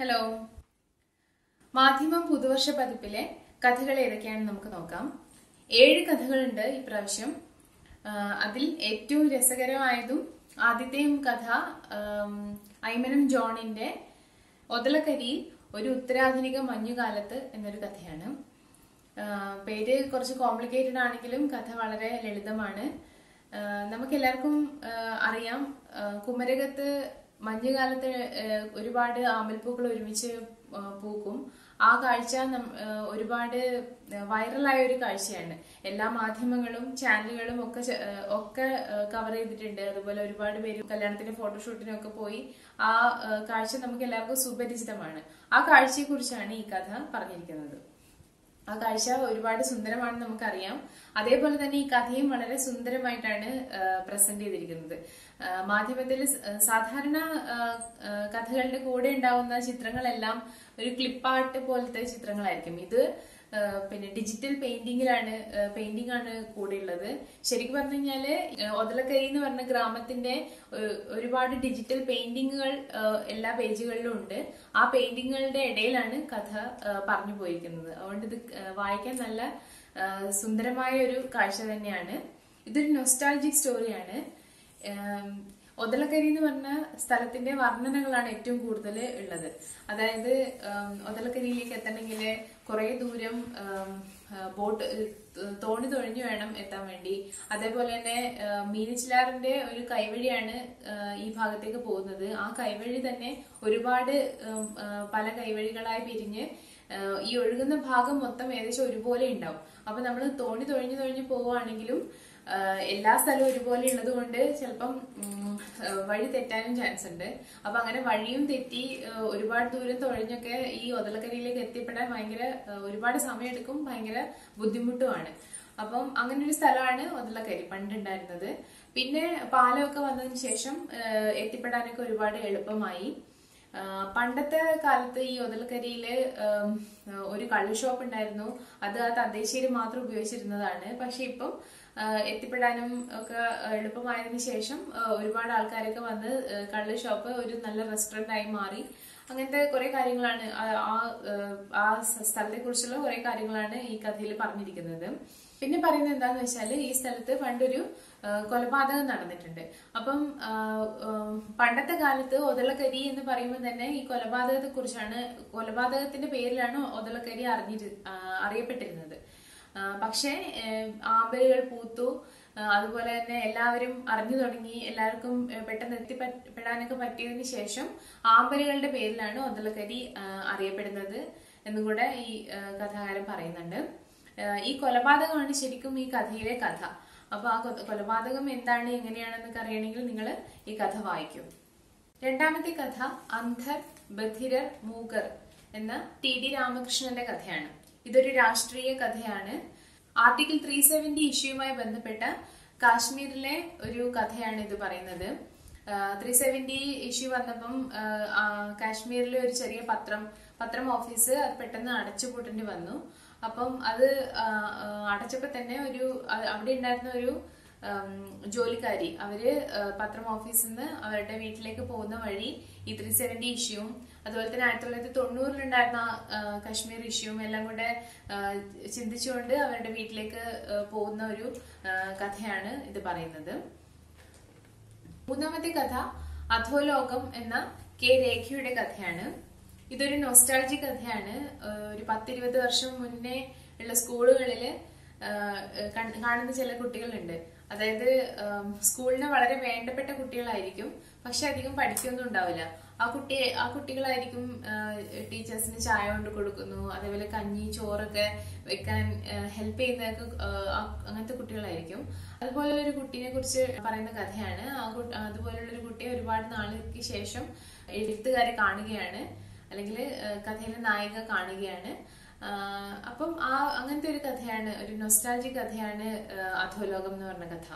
hello മാധ്യമം പുതുവർഷ പതിപ്പിലെ കഥകൾ ഏതൊക്കെയാണെന്ന് നമുക്ക് നോക്കാം ഏഴ് കഥകളുണ്ട് ഇപ്രാവശ്യം ആ, അതിൽ ഏറ്റവും രസകരമായതും ആദ്യത്തെയും കഥ ആം, ഐമനം ജോണിന്റെ ഒതളക്കരി ഒരു ഉത്തരാധുനിക മഞ്ഞുകാലത്ത് എന്നൊരു കഥയാണ് ആ, പേര് കുറച്ച് കോംപ്ലിക്കേറ്റഡ് ആണെങ്കിലും കഥ വളരെ ലളിതമാണ് നമുക്ക് എല്ലാവർക്കും അറിയാം ആ, കുമരകത്ത് മഞ്ഞുകാലത്ത് ആ, ഒരുപാട് ആമ്പൽപ്പൂക്കൾ ഒരുമിച്ച് ആ, പൂക്കും ആ കാഴ്ച നം- ആ, ഒരുപാട് വൈറലായ ഒരു കാഴ്ചയാണ് എല്ലാ മാധ്യമങ്ങളും ചാനലുകളും ഒക്കെ ചെ- ആ, ഒക്കെ കവർ ചെയ്തിട്ടുണ്ട് അതുപോലെ ഒരുപാട് പേര് കല്യാണത്തിന് ഫോട്ടോഷൂട്ടിനും ഒക്കെ പോയി ആ ആ, കാഴ്ച നമുക്ക് എല്ലാവർക്കും സുപരിചിതമാണ് ആ കാഴ്ചയെ കുറിച്ചാണ് ഈ കഥ പറഞ്ഞിരിക്കുന്നത് ആ കാഴ്ച ഒരുപാട് സുന്ദരമാണെന്ന് നമുക്കറിയാം അതേപോലെ തന്നെ ഈ കഥയും വളരെ സുന്ദരമായിട്ടാണ് പ്രസന്റ് ചെയ്തിരിക്കുന്നത് ആ, മാധ്യമത്തിൽ സ- സാധാരണ ആ, ആ, കഥകളുടെ കൂടെ ഉണ്ടാവുന്ന ചിത്രങ്ങളെല്ലാം ഒരു ക്ലിപ്പാർട്ട് പോലത്തെ ചിത്രങ്ങളായിരിക്കും ഇത് ആ, പിന്നെ ഡിജിറ്റൽ പെയിന്റിങ്ങിലാണ് പെയിന്റിംഗ് ആണ് കൂടെയുള്ളത് ശരിക്കും പറഞ്ഞു കഴിഞ്ഞാല് ആ, ഒതലക്കരി എന്ന് പറഞ്ഞ ഗ്രാമത്തിന്റെ ഒരു- ഒരുപാട് ഡിജിറ്റൽ പെയിന്റിങ്ങുകൾ എല്ലാ പേജുകളിലും ഉണ്ട് ആ പെയിന്റിങ്ങുകളുടെ ഇടയിലാണ് കഥ ആ, പറഞ്ഞു പോയിരിക്കുന്നത് അതുകൊണ്ട് ഇത് ആ, വായിക്കാൻ നല്ല ആ, സുന്ദരമായ ഒരു കാഴ്ച തന്നെയാണ് ഇതൊരു നൊസ്റ്റാൾജിക് സ്റ്റോറിയാണ് ഏം, ഒതളക്കരി എന്ന് പറഞ്ഞ സ്ഥലത്തിന്റെ വർണ്ണനകളാണ് ഏറ്റവും കൂടുതൽ ഉള്ളത് അതായത് ഉം, ഒതളക്കരിയിലേക്ക് എത്തണമെങ്കിൽ കുറെ ദൂരം ഉം, ആ, ബോട്ട് ഏഹ്, തോണി തൊഴിഞ്ഞു വേണം എത്താൻ വേണ്ടി അതേപോലെ തന്നെ ഏഹ്, മീനച്ചിലാറിന്റെ ഒരു കൈവഴിയാണ് ഏഹ്, ഈ ഭാഗത്തേക്ക് പോകുന്നത് ആ കൈവഴി തന്നെ ഒരുപാട് ഉം, ആ, പല കൈവഴികളായി പിരിഞ്ഞ് ഏഹ്, ഈ ഒഴുകുന്ന ഭാഗം മൊത്തം ഏകദേശം ഒരുപോലെ ഉണ്ടാവും അപ്പൊ നമ്മൾ തോണി തൊഴിഞ്ഞു തൊഴിഞ്ഞു പോവുകയാണെങ്കിലും ആഹ് എല്ലാ സ്ഥലവും ഒരുപോലെ ഉള്ളത് കൊണ്ട് ചിലപ്പം ഉം, ആഹ് വഴി തെറ്റാനും ചാൻസ് ഉണ്ട് അപ്പൊ അങ്ങനെ വഴിയും തെറ്റി ആഹ് ഒരുപാട് ദൂരം തൊഴിഞ്ഞൊക്കെ ഈ ഒതളക്കരയിലേക്ക് എത്തിപ്പെടാൻ ഭയങ്കര ആഹ് ഒരുപാട് സമയമെടുക്കും ഭയങ്കര ബുദ്ധിമുട്ടുമാണ് അപ്പം അങ്ങനെ ഒരു സ്ഥലമാണ് ഒതളക്കരി പണ്ടുണ്ടായിരുന്നത് പിന്നെ പാലമൊക്കെ വന്നതിന് ശേഷം ആഹ് എത്തിപ്പെടാനൊക്കെ ഒരുപാട് എളുപ്പമായി ആ, പണ്ടത്തെ കാലത്ത് ഈ ഒതൽക്കരിയില് ഉം, ഒരു കള്ള് ഷോപ്പ് ഉണ്ടായിരുന്നു അത് ആ തദ്ദേശീയര് മാത്രം ഉപയോഗിച്ചിരുന്നതാണ് പക്ഷെ ഇപ്പം ആ, എത്തിപ്പെടാനും ഒക്കെ എളുപ്പമായതിനു ശേഷം ആ, ഒരുപാട് ആൾക്കാരൊക്കെ വന്ന് ആ, കള്ള് ഷോപ്പ് ഒരു നല്ല റെസ്റ്റോറന്റ് ആയി മാറി അങ്ങനത്തെ കുറെ കാര്യങ്ങളാണ് ആ- ആ ഏഹ്, ആ സ്ഥലത്തെ കുറിച്ചുള്ള കുറെ കാര്യങ്ങളാണ് ഈ കഥയിൽ പറഞ്ഞിരിക്കുന്നത് പിന്നെ പറയുന്നത് എന്താന്ന് വെച്ചാല് ഈ സ്ഥലത്ത് പണ്ടൊരു ഏഹ്, കൊലപാതകം നടന്നിട്ടുണ്ട് അപ്പം ആഹ്, ഏഹ്, പണ്ടത്തെ കാലത്ത് ഒതളക്കരി എന്ന് പറയുമ്പോൾ തന്നെ ഈ കൊലപാതകത്തെ കുറിച്ചാണ് കൊലപാതകത്തിന്റെ പേരിലാണ് ഒതളക്കരി അറിഞ്ഞിരു ആഹ്, അറിയപ്പെട്ടിരുന്നത് ആഹ്, പക്ഷേ ഏഹ്, ആമ്പലുകൾ പൂത്തു ആ, അതുപോലെ തന്നെ എല്ലാവരും അറിഞ്ഞു തുടങ്ങി എല്ലാവർക്കും ഏ, പെട്ടെന്ന് എത്തിപ്പെടാനൊക്കെ പറ്റിയതിനു ശേഷം ആമ്പലുകളുടെ പേരിലാണ് ഒതളക്കരി ആ, അറിയപ്പെടുന്നത് എന്നും കൂടെ ഈ ആ, കഥാകാരൻ പറയുന്നുണ്ട് ആ, ഈ കൊലപാതകമാണ് ശരിക്കും ഈ കഥയിലെ കഥ അപ്പൊ ആ കൊ- കൊലപാതകം എന്താണ് എങ്ങനെയാണെന്നൊക്കെ അറിയണമെങ്കിൽ നിങ്ങൾ ഈ കഥ വായിക്കും രണ്ടാമത്തെ കഥ അന്ധർ ബധിരർ മൂകർ എന്ന ടി ഡി രാമകൃഷ്ണന്റെ കഥയാണ് ഇതൊരു രാഷ്ട്രീയ കഥയാണ് ആർട്ടിക്കിൾ ത്രീ സെവന്റി ഇഷ്യൂവുമായി ബന്ധപ്പെട്ട കാശ്മീരിലെ ഒരു കഥയാണ് ഇത് പറയുന്നത് ത്രീ സെവന്റി ഇഷ്യൂ വന്നപ്പം ആ, ആ, കാശ്മീരിലെ ഒരു ചെറിയ പത്രം പത്രം ഓഫീസ് അത് പെട്ടെന്ന് അടച്ചുപൂട്ടേണ്ടി വന്നു അപ്പം അത് ആ, ആ, അടച്ചപ്പോ തന്നെ ഒരു അ- അവിടെ ഉണ്ടായിരുന്ന ഒരു ഉം, ജോലിക്കാരി അവര് ആ, പത്രം ഓഫീസിൽ നിന്ന് അവരുടെ വീട്ടിലേക്ക് പോകുന്ന വഴി ഈ ത്രീ സെവന്റി ഇഷ്യൂവും അതുപോലെ തന്നെ ആയിരത്തി തൊള്ളായിരത്തി തൊണ്ണൂറിലുണ്ടായിരുന്ന ആ, കശ്മീർ ഇഷ്യൂവും എല്ലാം കൂടെ ആ, ചിന്തിച്ചുകൊണ്ട് അവരുടെ വീട്ടിലേക്ക് ആ, പോകുന്ന ഒരു ആ, കഥയാണ് ഇത് പറയുന്നത് മൂന്നാമത്തെ കഥ അധോലോകം എന്ന കെ രേഖയുടെ കഥയാണ് ഇതൊരു നൊസ്റ്റാൾജി കഥയാണ് ഏഹ് ഒരു പത്തിരുപത് വർഷം മുന്നേ ഉള്ള സ്കൂളുകളില് ഏഹ് കൺ- കാണുന്ന ചില കുട്ടികളുണ്ട് അതായത് ഏഹ് സ്കൂളിന് വളരെ വേണ്ടപ്പെട്ട കുട്ടികളായിരിക്കും പക്ഷെ അധികം പഠിക്കൊന്നും ഉണ്ടാവില്ല ആ കുട്ടി ആ കുട്ടികളായിരിക്കും ഏഹ് ടീച്ചേഴ്സിന് ചായ കൊണ്ട് കൊടുക്കുന്നു അതേപോലെ കഞ്ഞി ചോറൊക്കെ വെക്കാൻ ഹെൽപ്പ് ചെയ്യുന്നതൊക്കെ ഏഹ് ആ- അങ്ങനത്തെ കുട്ടികളായിരിക്കും അതുപോലെ ഒരു കുട്ടീനെ കുറിച്ച് പറയുന്ന കഥയാണ് ആ കു- അതുപോലുള്ള ഒരു കുട്ടിയെ ഒരുപാട് നാളുകൾക്ക് ശേഷം എഴുത്തുകാരെ കാണുകയാണ് അല്ലെങ്കിൽ കഥയിലെ നായിക കാണുകയാണ് ആ, അപ്പം ആ അങ്ങനത്തെ ഒരു കഥയാണ് ഒരു നൊസ്റ്റാൾജി കഥയാണ് ആ, അധോലോകം എന്ന് പറഞ്ഞ കഥ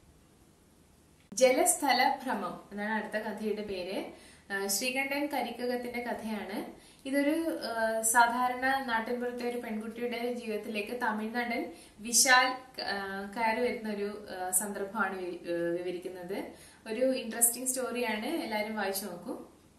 ജലസ്ഥല ഭ്രമം എന്നാണ് അടുത്ത കഥയുടെ പേര് ആ, ശ്രീകണ്ഠൻ കരിക്കകത്തിന്റെ കഥയാണ് ഇതൊരു ആ, സാധാരണ നാട്ടിൻപുറത്തെ ഒരു പെൺകുട്ടിയുടെ ജീവിതത്തിലേക്ക് തമിഴ്നാടൻ വിശാൽ ആ, കയറി വരുന്ന ഒരു ആ, സന്ദർഭമാണ് വി- ആ, വിവരിക്കുന്നത് ഒരു ഇൻട്രസ്റ്റിംഗ് സ്റ്റോറിയാണ് എല്ലാവരും വായിച്ചു നോക്കൂ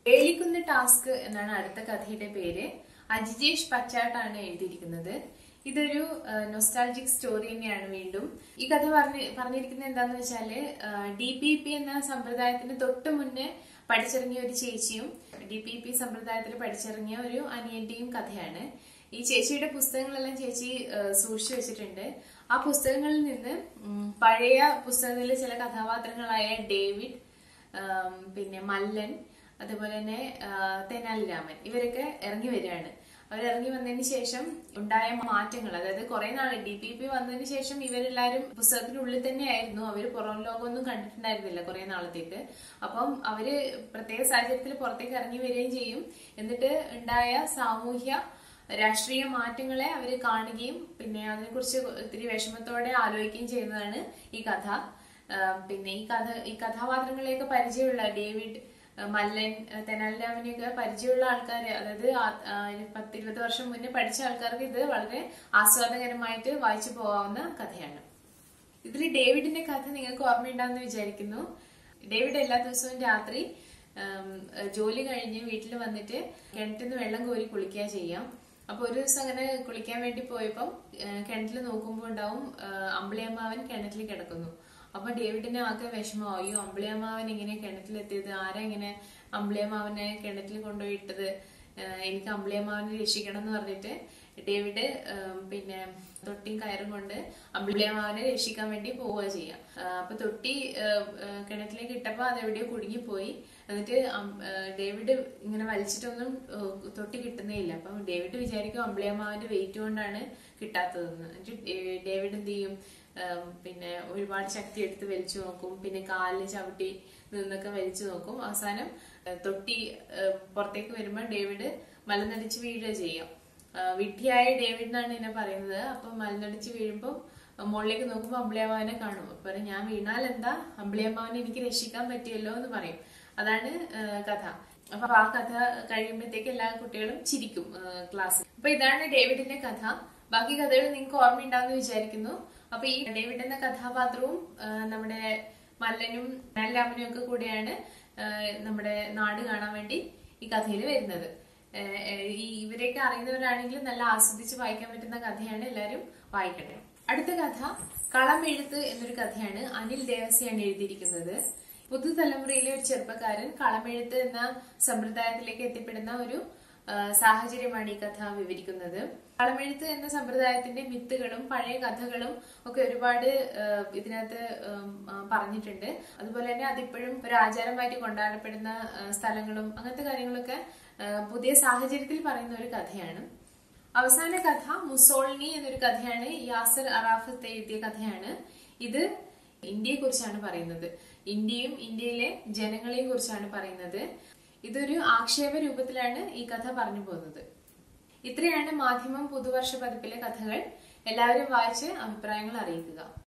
വേലിക്കുന്ന് ടാസ്ക് എന്നാണ് അടുത്ത കഥയുടെ പേര് അജിജേഷ് പച്ചാട്ടാണ് എഴുതിയിരിക്കുന്നത് ഇതൊരു നൊസ്റ്റാൾജിക് സ്റ്റോറി തന്നെയാണ് വീണ്ടും ഈ കഥ പറഞ്ഞ് പറഞ്ഞിരിക്കുന്നത് എന്താന്ന് വെച്ചാല് ഡി പി പി എന്ന സമ്പ്രദായത്തിന് തൊട്ട് മുന്നേ പഠിച്ചിറങ്ങിയ ഒരു ചേച്ചിയും ഡി പി പി സമ്പ്രദായത്തിൽ പഠിച്ചിറങ്ങിയ ഒരു അനിയന്റെയും കഥയാണ് ഈ ചേച്ചിയുടെ പുസ്തകങ്ങളെല്ലാം ചേച്ചി ആ, സൂക്ഷിച്ചു വെച്ചിട്ടുണ്ട് ആ പുസ്തകങ്ങളിൽ നിന്ന് ഉം, പഴയ പുസ്തകത്തിലെ ചില കഥാപാത്രങ്ങളായ ഡേവിഡ് ആം, പിന്നെ മല്ലൻ അതുപോലെ തന്നെ ആ, തെനാലി രാമൻ ഇവരൊക്കെ ഇറങ്ങി വരികയാണ് അവരിറങ്ങി വന്നതിന് ശേഷം ഉണ്ടായ മാറ്റങ്ങൾ അതായത് കുറെ നാൾ ഡി പി പി വന്നതിന് ശേഷം ഇവരെല്ലാരും പുസ്തകത്തിനുള്ളിൽ തന്നെയായിരുന്നു അവർ പുറം ലോകമൊന്നും കണ്ടിട്ടുണ്ടായിരുന്നില്ല കുറെ നാളത്തേക്ക് അപ്പം അവര് പ്രത്യേക സാഹചര്യത്തിൽ പുറത്തേക്ക് ഇറങ്ങി വരികയും ചെയ്യും എന്നിട്ട് ഉണ്ടായ സാമൂഹ്യ രാഷ്ട്രീയ മാറ്റങ്ങളെ അവർ കാണുകയും പിന്നെ അതിനെക്കുറിച്ച് ഒത്തിരി വിഷമത്തോടെ ആലോചിക്കുകയും ചെയ്യുന്നതാണ് ഈ കഥ ആ, പിന്നെ ഈ കഥ ഈ കഥാപാത്രങ്ങളെയൊക്കെ പരിചയമുള്ള ഡേവിഡ് ആ, മല്ലൻ ആ, തെനാലിരാമനെയൊക്കെ പരിചയമുള്ള ആൾക്കാർ അതായത് ആ- ആ, ഒരു പത്തിരുപത് വർഷം മുന്നേ പഠിച്ച ആൾക്കാർക്ക് ഇത് വളരെ ആസ്വാദകരമായിട്ട് വായിച്ചു പോകാവുന്ന കഥയാണ് ഇതിൽ ഡേവിഡിന്റെ കഥ നിങ്ങൾക്ക് ഓർമ്മയുണ്ടാന്ന് വിചാരിക്കുന്നു ഡേവിഡ് എല്ലാ ദിവസവും രാത്രി ഉം, ജോലി കഴിഞ്ഞ് വീട്ടിൽ വന്നിട്ട് കിണറ്റിൽ നിന്ന് വെള്ളം കോരി കുളിക്കുക ചെയ്യാം അപ്പൊ ഒരു ദിവസം അങ്ങനെ കുളിക്കാൻ വേണ്ടി പോയപ്പം കിണറ്റിൽ നോക്കുമ്പോൾ ഉണ്ടാവും ഏഹ്, അമ്പിളിയമ്മാവൻ കിണറ്റിൽ കിടക്കുന്നു അപ്പൊ ഡേവിഡിന് ആകെ വിഷമം അയ്യോ അമ്പിളിയമ്മാവൻ ഇങ്ങനെ കിണറ്റിലെത്തിയത് ആരാ ഇങ്ങനെ അമ്പിളിയമ്മാവനെ കിണറ്റിൽ കൊണ്ടുപോയി ഇട്ടത് ഏഹ്, എനിക്ക് അമ്പിളിയമ്മാവനെ രക്ഷിക്കണം എന്ന് പറഞ്ഞിട്ട് ഡേവിഡ് ഏഹ്, പിന്നെ തൊട്ടിയും കയറും കൊണ്ട് അമ്പിളിയമ്മാവനെ രക്ഷിക്കാൻ വേണ്ടി പോവുക ചെയ്യാം ഏഹ്, അപ്പൊ തൊട്ടി ഏഹ്, ഏഹ്, കിണറ്റിലേക്ക് ഇട്ടപ്പോ അത് എവിടെയോ കുടുങ്ങിപ്പോയി എന്നിട്ട് അം- ഏഹ്, ഡേവിഡ് ഇങ്ങനെ വലിച്ചിട്ടൊന്നും ഏഹ്, തൊട്ടി കിട്ടുന്നേ ഇല്ല അപ്പം ഡേവിഡ് വിചാരിക്കും അമ്പിളിയമ്മാവന്റെ വെയിറ്റ് കൊണ്ടാണ് കിട്ടാത്തതെന്ന് എന്നിട്ട് ഡേ- ഡേവിഡ് എന്ത് ചെയ്യും ഏഹ്, പിന്നെ ഒരുപാട് ശക്തി എടുത്ത് വലിച്ചു നോക്കും പിന്നെ കാലിൽ ചവിട്ടി നിന്നൊക്കെ വലിച്ചു നോക്കും അവസാനം ഏഹ്, തൊട്ടി ഏഹ്, പുറത്തേക്ക് വരുമ്പോൾ ഡേവിഡ് മലനടിച്ച് വീഴുക ചെയ്യാം ആ, വിഡ്ഢിയായ ഡേവിഡ് എന്നാണ് എന്നെ പറയുന്നത് അപ്പൊ മലനടിച്ച് വീഴുമ്പോൾ മുകളിലേക്ക് നോക്കുമ്പോൾ അമ്പിളിയമ്മാവനെ കാണും അപ്പൊ പറയും, ഞാൻ വീണാൽ എന്താ അമ്പിളിയമ്മാവനെ എനിക്ക് രക്ഷിക്കാൻ പറ്റിയല്ലോ എന്ന് പറയും അതാണ് ആ, കഥ അപ്പൊ ആ കഥ കഴിയുമ്പോഴത്തേക്ക് എല്ലാ കുട്ടികളും ചിരിക്കും ക്ലാസ്സിൽ അപ്പൊ ഇതാണ് ഡേവിഡിന്റെ കഥ ബാക്കി കഥകൾ നിങ്ങൾക്ക് ഓർമ്മയുണ്ടാവുമെന്ന് വിചാരിക്കുന്നു അപ്പൊ ഈ ഡേവിഡ് എന്ന കഥാപാത്രവും ആ, നമ്മുടെ മല്ലനും രാമനും ഒക്കെ കൂടെയാണ് ആ, നമ്മുടെ നാട് കാണാൻ വേണ്ടി ഈ കഥയിൽ വരുന്നത് ഏഹ് ഏഹ് ഈ ഇവരെയൊക്കെ അറിയുന്നവരാണെങ്കിൽ നല്ല ആസ്വദിച്ച് വായിക്കാൻ പറ്റുന്ന കഥയാണ് എല്ലാവരും വായിക്കട്ടെ അടുത്ത കഥ കളമെഴുത്ത് എന്നൊരു കഥയാണ് അനിൽ ദേവസിയാണ് എഴുതിയിരിക്കുന്നത് പുതുതലമുറയിലെ ഒരു ചെറുപ്പക്കാരൻ കളമെഴുത്ത് എന്ന സമ്പ്രദായത്തിലേക്ക് എത്തിപ്പെടുന്ന ഒരു ആ, സാഹചര്യമാണ് ഈ കഥ വിവരിക്കുന്നത് കളമെഴുത്ത് എന്ന സമ്പ്രദായത്തിന്റെ മിത്തുകളും പഴയ കഥകളും ഒക്കെ ഒരുപാട് ആ, ഇതിനകത്ത് ഉം, ആ, പറഞ്ഞിട്ടുണ്ട് അതുപോലെ തന്നെ അതിപ്പോഴും ഒരു ആചാരമായിട്ട് കൊണ്ടാടപ്പെടുന്ന ആ, സ്ഥലങ്ങളും അങ്ങനത്തെ കാര്യങ്ങളൊക്കെ ആ, പുതിയ സാഹചര്യത്തിൽ പറയുന്ന ഒരു കഥയാണ് അവസാന കഥ മുസോളിനി എന്നൊരു കഥയാണ് യാസർ അറാഫത്ത് എഴുതിയ കഥയാണ് ഇത് ഇന്ത്യയെ കുറിച്ചാണ് പറയുന്നത് ഇന്ത്യയും ഇന്ത്യയിലെ ജനങ്ങളെയും കുറിച്ചാണ് പറയുന്നത് ഇതൊരു ആക്ഷേപ രൂപത്തിലാണ് ഈ കഥ പറഞ്ഞു പോകുന്നത് ഇത്രയാണ് മാധ്യമം പുതുവർഷ പതിപ്പിലെ കഥകൾ എല്ലാവരും വായിച്ച് അഭിപ്രായങ്ങൾ അറിയിക്കുക